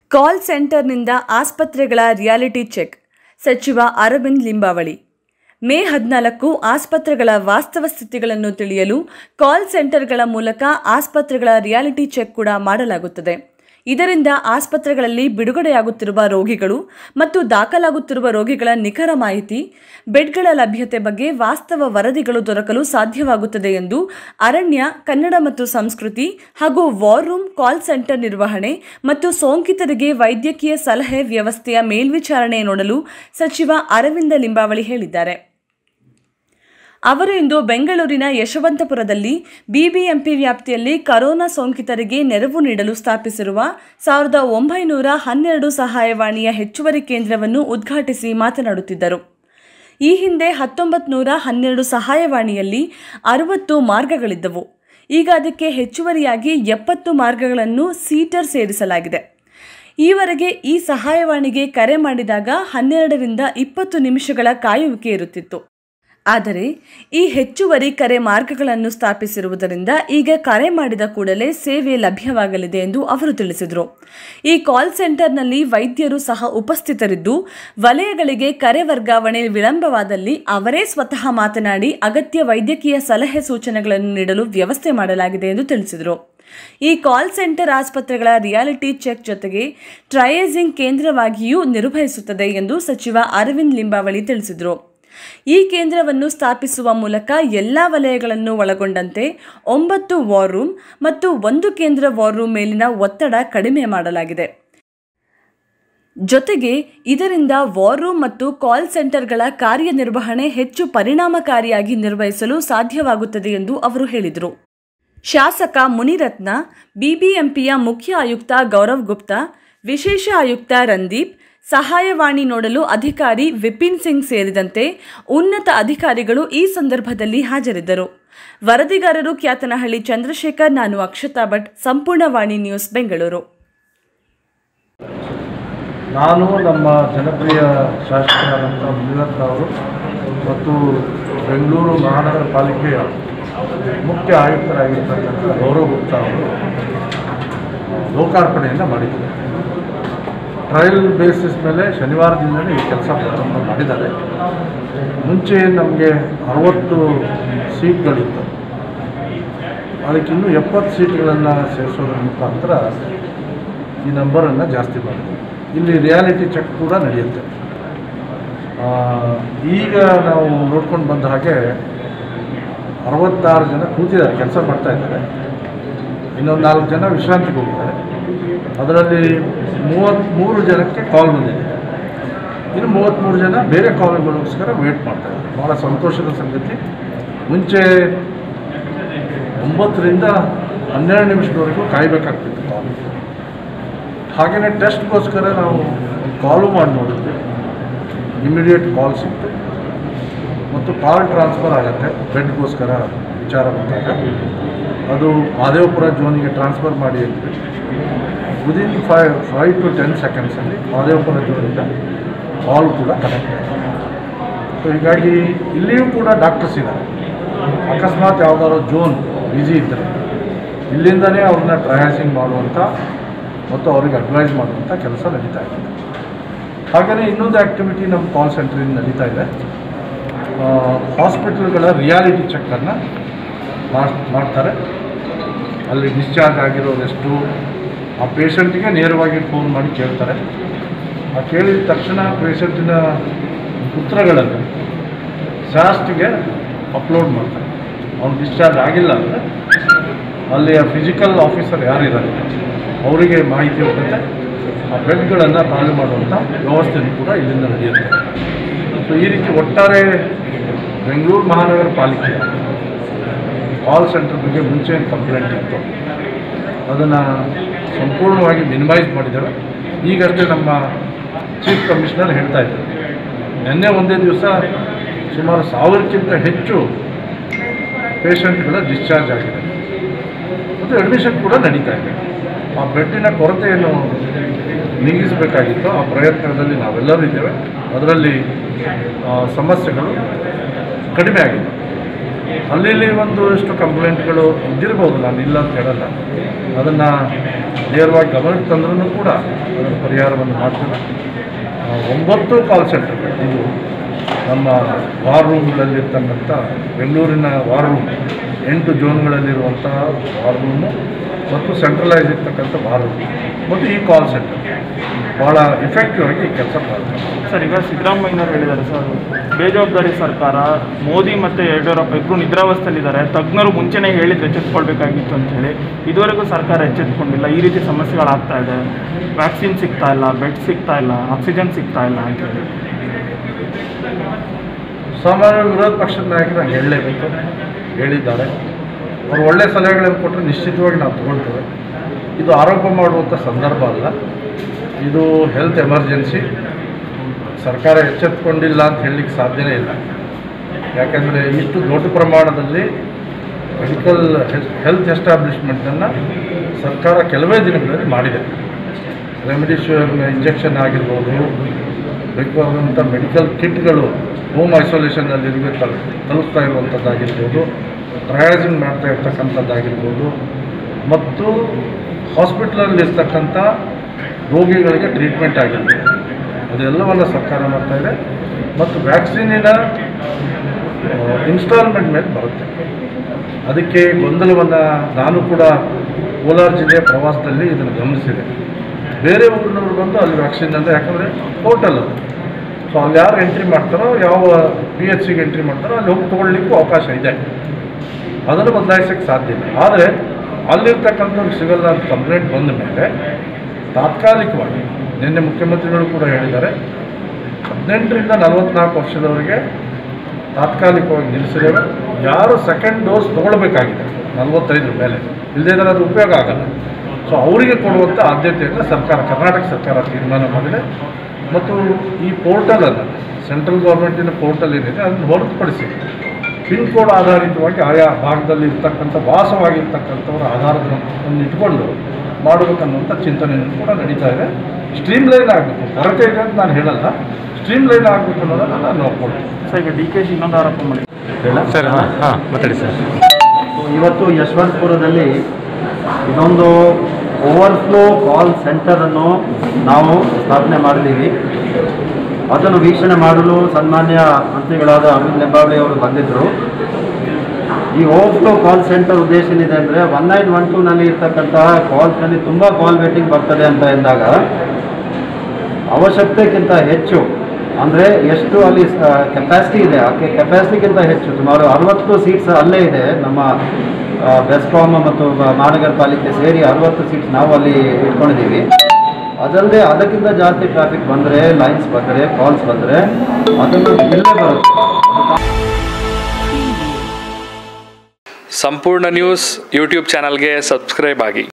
ಕಾಲ್ ಸೆಂಟರ್ನಿಂದ ಆಸ್ಪತ್ರೆಗಳ reality check ಸಚಿವ ಅರವಿಂದ್ ಲಿಂಬಾವಳಿ ಮೇ ಹದಿನಾಲ್ಕು ಆಸ್ಪತ್ರೆಗಳ ವಾಸ್ತವ ಸ್ಥಿತಿಗಳನ್ನು ತಿಳಿಯಲು ಕಾಲ್ ಸೆಂಟರ್ಗಳ ಮೂಲಕ ಆಸ್ಪತ್ರೆಗಳ ರಿಯಾಲಿಟಿ ಚೆಕ್ ಕೂಡ ಮಾಡಲಾಗುತ್ತದೆ ಇದರಿಂದ ಆಸ್ಪತ್ರೆಗಳಲ್ಲಿ ಬಿಡುಗಡೆಯಾಗುತ್ತಿರುವ ರೋಗಿಗಳು ಮತ್ತು ದಾಖಲಾಗುತ್ತಿರುವ ರೋಗಿಗಳ ನಿಖರ ಮಾಹಿತಿ ಬೆಡ್ಗಳ ಲಭ್ಯತೆ ಬಗ್ಗೆ ವಾಸ್ತವ ವರದಿಗಳು ದೊರಕಲು ಸಾಧ್ಯವಾಗುತ್ತದೆ ಎಂದು ಅರಣ್ಯ ಕನ್ನಡ ಮತ್ತು ಸಂಸ್ಕೃತಿ ಹಾಗೂ ವಾರ್ ರೂಮ್ ಕಾಲ್ ಸೆಂಟರ್ ನಿರ್ವಹಣೆ ಮತ್ತು ಸೋಂಕಿತರಿಗೆ ವೈದ್ಯಕೀಯ ಸಲಹೆ ವ್ಯವಸ್ಥೆಯ ಮೇಲ್ವಿಚಾರಣೆ ನೋಡಲು ಸಚಿವ ಅರವಿಂದ ಲಿಂಬಾವಳಿ ಹೇಳಿದ್ದಾರೆ ಅವರು ಇಂದು ಬೆಂಗಳೂರಿನ ಯಶವಂತಪುರದಲ್ಲಿ ಬಿಬಿಎಂಪಿ ವ್ಯಾಪ್ತಿಯಲ್ಲಿ ಕರೋನಾ ಸೋಂಕಿತರಿಗೆ ನೆರವು ನೀಡಲು ಸ್ಥಾಪಿಸಿರುವ ಸಾವಿರದ ಒಂಬೈನೂರ ಹನ್ನೆರಡು ಸಹಾಯವಾಣಿಯ ಹೆಚ್ಚುವರಿ ಕೇಂದ್ರವನ್ನು ಉದ್ಘಾಟಿಸಿ ಮಾತನಾಡುತ್ತಿದ್ದರು ಈ ಹಿಂದೆ ಹತ್ತೊಂಬತ್ತು ನೂರ ಹನ್ನೆರಡು ಸಹಾಯವಾಣಿಯಲ್ಲಿ ಅರವತ್ತು ಮಾರ್ಗಗಳಿದ್ದವು ಈಗ ಅದಕ್ಕೆ ಹೆಚ್ಚುವರಿಯಾಗಿ ಎಪ್ಪತ್ತು ಮಾರ್ಗಗಳನ್ನು ಸೀಟರ್ ಸೇರಿಸಲಾಗಿದೆ ಈವರೆಗೆ ಈ ಸಹಾಯವಾಣಿಗೆ ಕರೆ ಮಾಡಿದಾಗ ಹನ್ನೆರಡರಿಂದ ಇಪ್ಪತ್ತು ನಿಮಿಷಗಳ ಕಾಯುವಿಕೆ ಇರುತ್ತಿತ್ತು ಆದರೆ ಈ ಹೆಚ್ಚುವರಿ ಕರೆ ಮಾರ್ಗಗಳನ್ನು ಸ್ಥಾಪಿಸಿರುವುದರಿಂದ ಈಗ ಕರೆ ಮಾಡಿದ ಕೂಡಲೇ ಸೇವೆ ಲಭ್ಯವಾಗಲಿದೆ ಎಂದು ಅವರು ತಿಳಿಸಿದರು ಈ ಕಾಲ್ ಸೆಂಟರ್ನಲ್ಲಿ ವೈದ್ಯರು ಸಹ ಉಪಸ್ಥಿತರಿದ್ದು ವಲಯಗಳಿಗೆ ಕರೆ ವರ್ಗಾವಣೆ ವಿಳಂಬವಾದಲ್ಲಿ ಅವರೇ ಸ್ವತಃ ಮಾತನಾಡಿ ಅಗತ್ಯ ವೈದ್ಯಕೀಯ ಸಲಹೆ ಸೂಚನೆಗಳನ್ನು ನೀಡಲು ವ್ಯವಸ್ಥೆ ಮಾಡಲಾಗಿದೆ ಎಂದು ತಿಳಿಸಿದರು ಈ ಕಾಲ್ ಸೆಂಟರ್ ಆಸ್ಪತ್ರೆಗಳ ರಿಯಾಲಿಟಿ ಚೆಕ್ ಜೊತೆಗೆ ಟ್ರಯೇಸಿಂಗ್ ಕೇಂದ್ರವಾಗಿಯೂ ನಿರ್ವಹಿಸುತ್ತದೆ ಎಂದು ಸಚಿವ ಅರವಿಂದ್ ಲಿಂಬಾವಳಿ ತಿಳಿಸಿದರು ಈ ಕೇಂದ್ರವನ್ನು ಸ್ಥಾಪಿಸುವ ಮೂಲಕ ಎಲ್ಲ ವಲಯಗಳನ್ನು ಒಳಗೊಂಡಂತೆ ಒಂಬತ್ತು ವಾರ್ ರೂಮ್ ಮತ್ತು ಒಂದು ಕೇಂದ್ರ ವಾರ್ ರೂಮ್ ಮೇಲಿನ ಒತ್ತಡ ಕಡಿಮೆ ಮಾಡಲಾಗಿದೆ ಜೊತೆಗೆ ಇದರಿಂದ ವಾರ್ ರೂಮ್ ಮತ್ತು ಕಾಲ್ ಸೆಂಟರ್ಗಳ ಕಾರ್ಯನಿರ್ವಹಣೆ ಹೆಚ್ಚು ಪರಿಣಾಮಕಾರಿಯಾಗಿ ನಿರ್ವಹಿಸಲು ಸಾಧ್ಯವಾಗುತ್ತದೆ ಎಂದು ಅವರು ಹೇಳಿದರು ಶಾಸಕ ಮುನಿರತ್ನ ಬಿಬಿಎಂಪಿಯ ಮುಖ್ಯ ಆಯುಕ್ತ ಗೌರವ್ ಗುಪ್ತಾ ವಿಶೇಷ ಆಯುಕ್ತ ರಂದೀಪ್ ಸಹಾಯವಾಣಿ ನೋಡಲು ಅಧಿಕಾರಿ ವಿಪಿನ್ ಸಿಂಗ್ ಸೇರಿದಂತೆ ಉನ್ನತ ಅಧಿಕಾರಿಗಳು ಈ ಸಂದರ್ಭದಲ್ಲಿ ಹಾಜರಿದ್ದರು ವರದಿಗಾರರು ಕ್ಯಾತನಹಳ್ಳಿ ಚಂದ್ರಶೇಖರ್ ನಾನು ಅಕ್ಷತಾ ಭಟ್ ಸಂಪೂರ್ಣವಾಣಿ ನ್ಯೂಸ್ ಬೆಂಗಳೂರು ನಾನು ನಮ್ಮ ಜನಪ್ರಿಯ ಶಾಸಕರಾದಂಥ ಮುನಿರತ್ನ ಅವರು ಮತ್ತು ಬೆಂಗಳೂರು ಮಹಾನಗರ ಪಾಲಿಕೆಯ ಮುಖ್ಯ ಆಯುಕ್ತರಾಗಿರ್ತಕ್ಕಂಥ ಗೌರವ್ ಗುಪ್ತಾ ಅವರು ಲೋಕಾರ್ಪಣೆಯನ್ನು ಮಾಡಿದ್ದಾರೆ ಟ್ರಯಲ್ ಬೇಸಿಸ್ ಮೇಲೆ ಶನಿವಾರದಿಂದಲೇ ಈ ಕೆಲಸ ಪ್ರಾರಂಭ ಮಾಡಿದ್ದಾರೆ ಮುಂಚೆ ನಮಗೆ ಅರವತ್ತು ಸೀಟ್ಗಳಿತ್ತು ಅದಕ್ಕಿನ್ನೂ ಎಪ್ಪತ್ತು ಸೀಟ್ಗಳನ್ನು ಸೇರಿಸೋದ್ರ ಮುಖಾಂತರ ಈ ನಂಬರನ್ನು ಜಾಸ್ತಿ ಮಾಡಿದೆ ಇಲ್ಲಿ ರಿಯಾಲಿಟಿ ಚೆಕ್ ಕೂಡ ನಡೆಯುತ್ತೆ ಆ, ಈಗ ನಾವು ನೋಡ್ಕೊಂಡು ಬಂದ ಹಾಗೆ ಅರವತ್ತಾರು ಜನ ಕೂತಿದ್ದಾರೆ ಕೆಲಸ ಮಾಡ್ತಾ ಇದ್ದಾರೆ ಇನ್ನೊಂದು ನಾಲ್ಕು ಜನ ವಿಶ್ರಾಂತಿಗೆ ಹೋಗಿದ್ದಾರೆ ಅದರಲ್ಲಿ ಮೂವತ್ತ್ಮೂರು ಜನಕ್ಕೆ ಕಾಲ್ ಬಂದಿದೆ ಇನ್ನು ಮೂವತ್ತ್ಮೂರು ಜನ ಬೇರೆ ಕಾಲ್ಗಳಿಗೋಸ್ಕರ ವೇಟ್ ಮಾಡ್ತಾ ಇದ್ದಾರೆ ಭಾಳ ಸಂತೋಷದ ಸಂಗತಿ ಮುಂಚೆ ಒಂಬತ್ತರಿಂದ ಹನ್ನೆರಡು ನಿಮಿಷದವರೆಗೂ ಕಾಯಬೇಕಾಗ್ತಿತ್ತು ಕಾಲ್ ಹಾಗೆಯೇ ಟೆಸ್ಟ್ಗೋಸ್ಕರ ನಾವು ಕಾಲು ಮಾಡಿ ನೋಡಿದ್ವಿ ಇಮಿಡಿಯೇಟ್ ಕಾಲ್ ಸಿಕ್ತು ಮತ್ತು ಕಾಲ್ ಟ್ರಾನ್ಸ್ಫರ್ ಆಗುತ್ತೆ ಬೆಡ್ಗೋಸ್ಕರ ವಿಚಾರ ಬಂದಾಗ ಅದು ಮಾದೇವಪುರ ಜೋನಿಗೆ ಟ್ರಾನ್ಸ್ಫರ್ ಮಾಡಿ ಅಂದ್ವಿ within five five to ten ಸೆಕೆಂಡ್ಸಲ್ಲಿ ಮಾದೇವಪುರ ಜೋನಿಂದ ಕಾಲ್ ಕೂಡ ಕನೆಕ್ಟ್ ಆಗಿದೆ ಸೊ ಹೀಗಾಗಿ ಇಲ್ಲಿಯೂ ಕೂಡ ಡಾಕ್ಟರ್ಸ್ ಇದ್ದಾರೆ ಅಕಸ್ಮಾತ್ ಯಾವುದಾದ್ರು ಜೋನ್ ಬ್ಯುಸಿ ಇದ್ದರೆ ಇಲ್ಲಿಂದನೇ ಅವ್ರನ್ನ ಟ್ರಯಾಸಿಂಗ್ ಮಾಡುವಂಥ ಮತ್ತು ಅವ್ರಿಗೆ ಅಡ್ವೈಸ್ ಮಾಡುವಂಥ ಕೆಲಸ ನಡೀತಾ ಇದೆ ಹಾಗೆಯೇ ಇನ್ನೊಂದು ಆ್ಯಕ್ಟಿವಿಟಿ ನಮ್ಮ ಕಾಲ್ ಸೆಂಟ್ರಿಂದ ನಡೀತಾ ಇದೆ ಹಾಸ್ಪಿಟಲ್ಗಳ ರಿಯಾಲಿಟಿ ಚೆಕ್ಕನ್ನು ಮಾಡ್ತಾರೆ ಅಲ್ಲಿ ಡಿಸ್ಚಾರ್ಜ್ ಆಗಿರೋದೆಷ್ಟು ಆ ಪೇಷಂಟಿಗೆ ನೇರವಾಗಿ ಫೋನ್ ಮಾಡಿ ಕೇಳ್ತಾರೆ ಆ ಕೇಳಿದ ತಕ್ಷಣ ಪೇಷಂಟಿನ ಉತ್ತರಗಳನ್ನು ಶಾಸ್ಟಿಗೆ ಅಪ್ಲೋಡ್ ಮಾಡ್ತಾರೆ ಅವ್ನು ಡಿಸ್ಚಾರ್ಜ್ ಆಗಿಲ್ಲ ಅಂದರೆ ಅಲ್ಲಿಯ ಫಿಸಿಕಲ್ ಆಫೀಸರ್ ಯಾರಿದ್ದಾರೆ ಅವರಿಗೆ ಮಾಹಿತಿ ಹೋಗುತ್ತೆ ಆ ಬೆಡ್ಗಳನ್ನು ಖಾಲಿ ಮಾಡುವಂಥ ವ್ಯವಸ್ಥೆಯೂ ಕೂಡ ಇಲ್ಲಿಂದ ನಡೆಯುತ್ತೆ ಸೊ ಈ ರೀತಿ ಒಟ್ಟಾರೆ ಬೆಂಗಳೂರು ಮಹಾನಗರ ಪಾಲಿಕೆ ಕಾಲ್ ಸೆಂಟರ್ ಬಗ್ಗೆ ಮುಂಚೆ ಏನು ಕಂಪ್ಲೇಂಟ್ ಇತ್ತು ಅದನ್ನು ಸಂಪೂರ್ಣವಾಗಿ ಮಿನಿಮೈಸ್ ಮಾಡಿದ್ದಾರೆ ಈಗಷ್ಟೇ ನಮ್ಮ ಚೀಫ್ ಕಮಿಷನರ್ ಹೇಳ್ತಾ ಇದ್ದಾರೆ ನಿನ್ನೆ ಒಂದೇ ದಿವಸ ಸುಮಾರು ಸಾವಿರಕ್ಕಿಂತ ಹೆಚ್ಚು ಪೇಷಂಟ್ಗಳ ಡಿಸ್ಚಾರ್ಜ್ ಆಗಿದೆ ಮತ್ತು ಅಡ್ಮಿಷನ್ ಕೂಡ ನಡೀತಾ ಇದೆ ಆ ಬೆಡ್ಡಿನ ಕೊರತೆಯನ್ನು ನೀಗಿಸಬೇಕಾಗಿತ್ತು ಆ ಪ್ರಯತ್ನದಲ್ಲಿ ನಾವೆಲ್ಲರೂ ಇದ್ದೇವೆ ಅದರಲ್ಲಿ ಆ, ಸಮಸ್ಯೆಗಳು ಕಡಿಮೆ ಆಗಿದೆ ಅಲ್ಲಿ ಇಲ್ಲಿ ಒಂದು ಇಷ್ಟು ಕಂಪ್ಲೇಂಟ್ಗಳು ಇದ್ದಿರ್ಬೋದು ನಾನು ಇಲ್ಲ ಅಂತ ಹೇಳಲ್ಲ ಅದನ್ನು ನೇರವಾಗಿ ಗಮನಕ್ಕೆ ತಂದ್ರೂ ಕೂಡ ಅದರ ಪರಿಹಾರವನ್ನು ಮಾಡ್ತೇವೆ ಆ, ಒಂಬತ್ತು ಕಾಲ್ ಸೆಂಟರ್ಗಳು ಇದು ನಮ್ಮ ವಾರ್ ರೂಮ್ಗಳಲ್ಲಿರ್ತಕ್ಕಂಥ ಬೆಂಗಳೂರಿನ ವಾರ್ ರೂಮ್ ಎಂಟು ಝೋನ್ಗಳಲ್ಲಿರುವಂಥ ವಾರ್ ರೂಮು ಮತ್ತು ಸೆಂಟ್ರಲೈಸ್ ಇರ್ತಕ್ಕಂಥ ವಾರ್ ರೂಮ್ ಮತ್ತು ಈ ಕಾಲ್ ಸೆಂಟರ್ ಭಾಳ ಇಫೆಕ್ಟಿವ್ ಆಗಿ ಈ ಕೆಲಸ ಮಾಡ್ತಾರೆ ಸರ್ ಈಗ ಸಿದ್ದರಾಮಯ್ಯನವರು ಹೇಳಿದ್ದಾರೆ ಸರ್ ಬೇಜವಾಬ್ದಾರಿ ಸರ್ಕಾರ ಮೋದಿ ಮತ್ತು ಯಡಿಯೂರಪ್ಪ ಇಬ್ಬರು ನಿದ್ರಾವಸ್ಥೆಯಲ್ಲಿದ್ದಾರೆ ತಜ್ಞರು ಮುಂಚೆನೇ ಹೇಳಿದ್ರೆ ಎಚ್ಚೆತ್ಕೊಳ್ಬೇಕಾಗಿತ್ತು ಅಂತ ಹೇಳಿ ಇದುವರೆಗೂ ಸರ್ಕಾರ ಎಚ್ಚೆತ್ಕೊಂಡಿಲ್ಲ ಈ ರೀತಿ ಸಮಸ್ಯೆಗಳಾಗ್ತಾ ಇದೆ ವ್ಯಾಕ್ಸಿನ್ ಸಿಗ್ತಾ ಇಲ್ಲ ಬೆಡ್ ಸಿಗ್ತಾ ಇಲ್ಲ ಆಕ್ಸಿಜನ್ ಸಿಗ್ತಾ ಇಲ್ಲ ಅಂತ ಹೇಳಿ ಸಾಮಾನ್ಯ ವಿರೋಧ ಪಕ್ಷದ ನಾಯಕರು ಹಂಗೆ ಹೇಳಲೇಬೇಕು ಹೇಳಿದ್ದಾರೆ ಅವರು ಒಳ್ಳೆ ಸಲಹೆಗಳನ್ನು ಕೊಟ್ಟರೆ ನಿಶ್ಚಿತವಾಗಿ ನಾವು ತಗೊಳ್ತೇವೆ ಇದು ಆರೋಪ ಮಾಡುವಂಥ ಸಂದರ್ಭ ಅಲ್ಲ ಇದು ಹೆಲ್ತ್ ಎಮರ್ಜೆನ್ಸಿ ಸರ್ಕಾರ ಎಚ್ಚೆತ್ತುಕೊಂಡಿಲ್ಲ ಅಂತ ಹೇಳಲಿಕ್ಕೆ ಸಾಧ್ಯನೇ ಇಲ್ಲ ಯಾಕೆಂದರೆ ಇಷ್ಟು ದೊಡ್ಡ ಪ್ರಮಾಣದಲ್ಲಿ ಮೆಡಿಕಲ್ ಹೆಲ್ತ್ ಎಸ್ಟಾಬ್ಲಿಷ್ಮೆಂಟನ್ನು ಸರ್ಕಾರ ಕೆಲವೇ ದಿನಗಳಲ್ಲಿ ಮಾಡಿದೆ ರೆಮಿಡಿಶ್ಯೂರ್ ಇಂಜೆಕ್ಷನ್ ಆಗಿರ್ಬೋದು ಬೇಕಾದಂಥ ಮೆಡಿಕಲ್ ಕಿಟ್ಗಳು ಹೋಮ್ ಐಸೋಲೇಷನ್ನಲ್ಲಿರಿಗೆ ತಲ್ ತಲುಪ್ತಾ ಇರುವಂಥದ್ದಾಗಿರ್ಬೋದು ಟ್ರಯಾಸಿಂಗ್ ಮಾಡ್ತಾ ಇರ್ತಕ್ಕಂಥದ್ದಾಗಿರ್ಬೋದು ಮತ್ತು ಹಾಸ್ಪಿಟ್ಲಲ್ಲಿ ಇರ್ತಕ್ಕಂಥ ರೋಗಿಗಳಿಗೆ ಟ್ರೀಟ್ಮೆಂಟ್ ಆಗಿರ್ಬೋದು ಅದೆಲ್ಲವನ್ನು ಸರ್ಕಾರ ಮಾಡ್ತಾ ಇದೆ ಮತ್ತು ವ್ಯಾಕ್ಸಿನಿನ ಇನ್ಸ್ಟಾಲ್ಮೆಂಟ್ ಮೇಲೆ ಬರುತ್ತೆ ಅದಕ್ಕೆ ಗೊಂದಲವನ್ನು ನಾನು ಕೂಡ ಕೋಲಾರ ಜಿಲ್ಲೆಯ ಪ್ರವಾಸದಲ್ಲಿ ಇದನ್ನು ಗಮನಿಸಿದೆ ಬೇರೆ ಊರಿನವರು ಬಂದು ಅಲ್ಲಿ ವ್ಯಾಕ್ಸಿನ್ ಅಂದರೆ ಯಾಕಂದರೆ ಪೋರ್ಟಲ್ ಅದು ಸೊ ಅಲ್ಲಿ ಯಾರು ಎಂಟ್ರಿ ಮಾಡ್ತಾರೋ ಯಾವ ಪಿ ಎಚ್ ಸಿಗೆ ಎಂಟ್ರಿ ಮಾಡ್ತಾರೋ ಅಲ್ಲಿ ಹೋಗಿ ತೊಗೊಳ್ಲಿಕ್ಕೂ ಅವಕಾಶ ಇದೆ ಅದನ್ನು ಬದಲಾಯಿಸೋಕ್ಕೆ ಸಾಧ್ಯ ಇಲ್ಲ ಆದರೆ ಅಲ್ಲಿರ್ತಕ್ಕಂಥವ್ರಿಗೆ ಸಿಗಲ್ಲ ಅಂತ ಕಂಪ್ಲೇಂಟ್ ಬಂದ ಮೇಲೆ ತಾತ್ಕಾಲಿಕವಾಗಿ ನಿನ್ನೆ ಮುಖ್ಯಮಂತ್ರಿಗಳು ಕೂಡ ಹೇಳಿದ್ದಾರೆ ಹದಿನೆಂಟರಿಂದ ನಲವತ್ನಾಲ್ಕು ವರ್ಷದವರೆಗೆ ತಾತ್ಕಾಲಿಕವಾಗಿ ನಿಲ್ಲಿಸಿದ್ದೇವೆ ಯಾರು ಸೆಕೆಂಡ್ ಡೋಸ್ ತೊಗೊಳ್ಬೇಕಾಗಿದೆ ನಲವತ್ತೈದರ ಮೇಲೆ ಇಲ್ಲದೇ ಇದ್ದರೆ ಅದು ಉಪಯೋಗ ಆಗಲ್ಲ ಸೊ ಅವರಿಗೆ ಕೊಡುವಂಥ ಆದ್ಯತೆಯನ್ನು ಸರ್ಕಾರ ಕರ್ನಾಟಕ ಸರ್ಕಾರ ತೀರ್ಮಾನ ಮಾಡಿದೆ ಮತ್ತು ಈ ಪೋರ್ಟಲನ್ನು ಸೆಂಟ್ರಲ್ ಗೌರ್ಮೆಂಟಿನ ಪೋರ್ಟಲ್ ಏನಿದೆ ಅದನ್ನು ಹೊರತುಪಡಿಸಿ ಪಿನ್ ಕೋಡ್ ಆಧಾರಿತವಾಗಿ ಆಯಾ ಭಾಗದಲ್ಲಿ ಇರ್ತಕ್ಕಂಥ ವಾಸವಾಗಿರ್ತಕ್ಕಂಥವ್ರ ಆಧಾರವನ್ನು ಇಟ್ಕೊಂಡು ಮಾಡಬೇಕನ್ನುವಂಥ ಚಿಂತನೆಯನ್ನು ಕೂಡ ನಡೀತಾ ಇದೆ ಸ್ಟ್ರೀಮ್ ಲೈನ್ ಆಗಬೇಕು ಕೊರತೆ ಇದೆ ಅಂತ ನಾನು ಹೇಳಲ್ಲ ಸ್ಟ್ರೀಮ್ ಲೈನ್ ಆಗಬೇಕು ಅನ್ನೋದನ್ನು ನಾನು ನೋಡ್ಕೊಳ್ತೀನಿ ಸರ್ ಈಗ ಡಿ ಕೆ ಶಿ ಇನ್ನೊಂದು ಆರೋಪ ಮಾಡಿ ಸರ್ ಹಾಂ ಹಾಂ ಮಾತಾಡಿ ಸರ್ ಇವತ್ತು ಯಶವಂತಪುರದಲ್ಲಿ ಇದೊಂದು ಓವರ್ಫ್ಲೋ ಕಾಲ್ ಸೆಂಟರನ್ನು ನಾವು ಸ್ಥಾಪನೆ ಮಾಡಿದ್ದೀವಿ ಅದನ್ನು ವೀಕ್ಷಣೆ ಮಾಡಲು ಸನ್ಮಾನ್ಯ ಮಂತ್ರಿಗಳಾದ ಅಮಿತ್ ಲಿಂಬಾವಳಿ ಅವರು ಬಂದಿದ್ದರು ಈ ಓವರ್ಫ್ಲೋ ಕಾಲ್ ಸೆಂಟರ್ ಉದ್ದೇಶ ಏನಿದೆ ಅಂದರೆ ಒನ್ ನೈನ್ ಒನ್ ಟೂನಲ್ಲಿ ಇರ್ತಕ್ಕಂತಹ ಕಾಲ್ಸ್ನಲ್ಲಿ ತುಂಬ ಕಾಲ್ ವೇಟಿಂಗ್ ಬರ್ತದೆ ಅಂತ ಎಂದಾಗ ಅವಶ್ಯಕತೆಗಿಂತ ಹೆಚ್ಚು ಅಂದರೆ ಎಷ್ಟು ಅಲ್ಲಿ ಕೆಪಾಸಿಟಿ ಇದೆ ಆ ಕೆಪಾಸಿಟಿಗಿಂತ ಹೆಚ್ಚು ಸುಮಾರು ಅರವತ್ತು ಸೀಟ್ಸ್ ಅಲ್ಲೇ ಇದೆ ನಮ್ಮ ಆ, ಬೆಸ್ಕಾಮ್ ಮತ್ತು ಬ- ಮಹಾನಗರ ಪಾಲಿಕೆ ಸೇರಿ ಅರವತ್ತು ಸೀಟ್ಸ್ ನಾವು ಅಲ್ಲಿ ಇಟ್ಕೊಂಡಿದ್ದೀವಿ ಅದಲ್ಲದೆ ಅದಕ್ಕಿಂತ ಜಾಸ್ತಿ ಟ್ರಾಫಿಕ್ ಬಂದರೆ ಲೈನ್ಸ್ ಬಂದರೆ ಕಾಲ್ಸ್ ಬಂದರೆ ಅದನ್ನು ಇಲ್ಲೇ ಬರುತ್ತೆ ಸಂಪೂರ್ಣ ನ್ಯೂಸ್ ಯೂಟ್ಯೂಬ್ ಚಾನಲ್ಗೆ ಸಬ್ಸ್ಕ್ರೈಬ್ ಆಗಿ